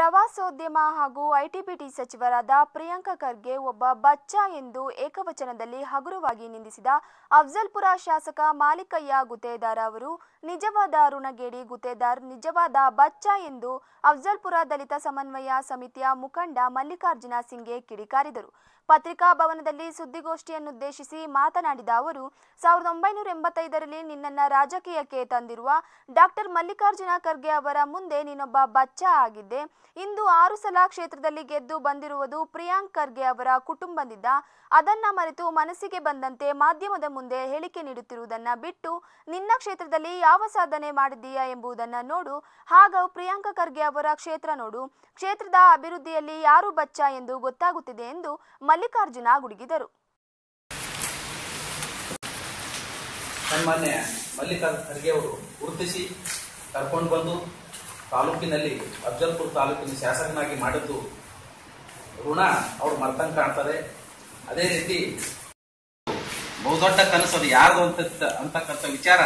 ಪ್ರವಾಸೋದ್ಯಮ ಹಾಗೂ ಐಟಿಬಿಟಿ ಸಚಿವರಾದ ಪ್ರಿಯಾಂಕ ಖರ್ಗೆ ಒಬ್ಬ ಬಚ್ಚ ಎಂದು ಏಕವಚನದಲ್ಲಿ ಹಗುರವಾಗಿ ನಿಂದಿಸಿದ ಅಫ್ಜಲ್ಪುರ ಶಾಸಕ ಮಾಲಿಕಯ್ಯ ಗುತ್ತೇದಾರ್ ಅವರು ನಿಜವಾದ ಋಣಗೇಡಿ ಗುತ್ತೇದಾರ್ ನಿಜವಾದ ಬಚ್ಚ ಎಂದು ಅಫ್ಜಲ್ಪುರ ದಲಿತ ಸಮನ್ವಯ ಸಮಿತಿಯ ಮುಖಂಡ ಮಲ್ಲಿಕಾರ್ಜುನ ಸಿಂಗ್ಗೆ ಕಿಡಿಕಾರಿದರು ಪತ್ರಿಕಾ ಭವನದಲ್ಲಿ ಸುದ್ದಿಗೋಷ್ಠಿಯನ್ನುದ್ದೇಶಿಸಿ ಮಾತನಾಡಿದ ಅವರು ಸಾವಿರದ ಒಂಬೈನೂರ ಎಂಬತ್ತೈದರಲ್ಲಿ ನಿನ್ನನ್ನ ರಾಜಕೀಯಕ್ಕೆ ತಂದಿರುವ ಡಾಕ್ಟರ್ ಮಲ್ಲಿಕಾರ್ಜುನ ಖರ್ಗೆ ಅವರ ಮುಂದೆ ನೀನೊಬ್ಬ ಬಚ್ಚ ಆಗಿದ್ದೆ ಇಂದು ಆರು ಸಲ ಕ್ಷೇತ್ರದಲ್ಲಿ ಗೆದ್ದು ಬಂದಿರುವುದು ಪ್ರಿಯಾಂಕ್ ಖರ್ಗೆ ಅವರ ಕುಟುಂಬದಿಂದ ಅದನ್ನ ಮರೆತು ಮನಸ್ಸಿಗೆ ಬಂದಂತೆ ಮಾಧ್ಯಮದ ಮುಂದೆ ಹೇಳಿಕೆ ನೀಡುತ್ತಿರುವುದನ್ನ ಬಿಟ್ಟು ನಿನ್ನ ಕ್ಷೇತ್ರದಲ್ಲಿ ಯಾವ ಸಾಧನೆ ಮಾಡಿದ್ದೀಯಾ ಎಂಬುದನ್ನ ನೋಡು ಹಾಗೂ ಪ್ರಿಯಾಂಕ ಖರ್ಗೆ ಅವರ ಕ್ಷೇತ್ರ ನೋಡು ಕ್ಷೇತ್ರದ ಅಭಿವೃದ್ಧಿಯಲ್ಲಿ ಯಾರು ಬಚ್ಚ ಎಂದು ಗೊತ್ತಾಗುತ್ತಿದೆ ಎಂದು ಮಲ್ಲಿಕಾರ್ಜುನ ಗುಡುಗಿದರು ಸನ್ಮಾನ್ಯ ಮಲ್ಲಿಕಾರ್ಜುನ ಖರ್ಗೆ ಅವರು ಗುರುತಿಸಿ ಕರ್ಕೊಂಡು ಬಂದು ತಾಲೂಕಿನಲ್ಲಿ ಅಫ್ಜಲ್ಪುರ ತಾಲೂಕಿನ ಶಾಸಕನಾಗಿ ಮಾಡಿದ್ದು ಋಣ ಅವ್ರು ಮರ್ತಂಗ್ ಕಾಣ್ತಾರೆ ಅದೇ ರೀತಿ ಬಹುದೊಡ್ಡ ಕನಸು ಅದು ಯಾರ್ದು ಅಂತ ಅಂತಕ್ಕಂಥ ವಿಚಾರ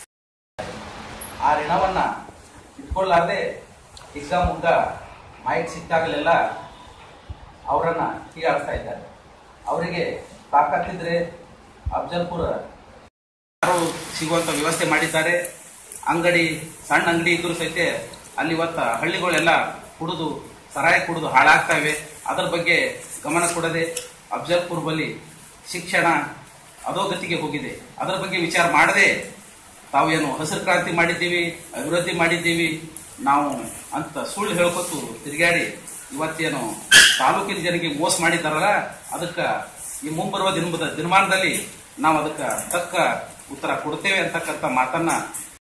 ಆ ಋಣವನ್ನ ಇಟ್ಕೊಳ್ಳಾರ್ದೆ ಹಿಗ್ಗ ಮುಗ್ಗ ಮಾಹಿತಿ ಸಿಕ್ಕಾಗಲೆಲ್ಲ ಅವರನ್ನ ಹೀಗಾಡ್ತಾ ಇದ್ದಾರೆ ಅವರಿಗೆ ತಾಕತ್ತಿದ್ರೆ ಅಫ್ಜಲ್ಪುರ ಯಾರು ಸಿಗುವಂತ ವ್ಯವಸ್ಥೆ ಮಾಡಿದ್ದಾರೆ ಅಂಗಡಿ ಸಣ್ಣ ಅಂಗಡಿ ಇದ್ರು ಸಹಿತ ಅಲ್ಲಿ ಇವತ್ತ ಹಳ್ಳಿಗಳೆಲ್ಲ ಕುಡಿದು ಸರಾಯಿ ಕುಡಿದು ಹಾಳಾಗ್ತಾ ಇವೆ ಅದರ ಬಗ್ಗೆ ಗಮನ ಕೊಡದೆ ಅಫ್ಜಲ್ಪುರ್ ಬಳಿ ಶಿಕ್ಷಣ ಅಧೋಗತಿಗೆ ಹೋಗಿದೆ ಅದರ ಬಗ್ಗೆ ವಿಚಾರ ಮಾಡದೆ ತಾವೇನು ಹಸಿರು ಕ್ರಾಂತಿ ಮಾಡಿದ್ದೀವಿ ಅಭಿವೃದ್ಧಿ ಮಾಡಿದ್ದೀವಿ ನಾವು ಅಂತ ಸುಳ್ಳು ಹೇಳ್ಕೊತು ತಿರುಗಾಡಿ ಇವತ್ತೇನು ತಾಲೂಕಿನ ಜನರಿಗೆ ಮೋಸ ಮಾಡಿದ್ದಾರಲ್ಲ ಅದಕ್ಕೆ ಈ ಮುಂಬರುವ ದಿನದ ದಿನಮಾನದಲ್ಲಿ ನಾವು ಅದಕ್ಕೆ ತಕ್ಕ ಉತ್ತರ ಕೊಡ್ತೇವೆ ಅಂತಕ್ಕಂಥ ಮಾತನ್ನ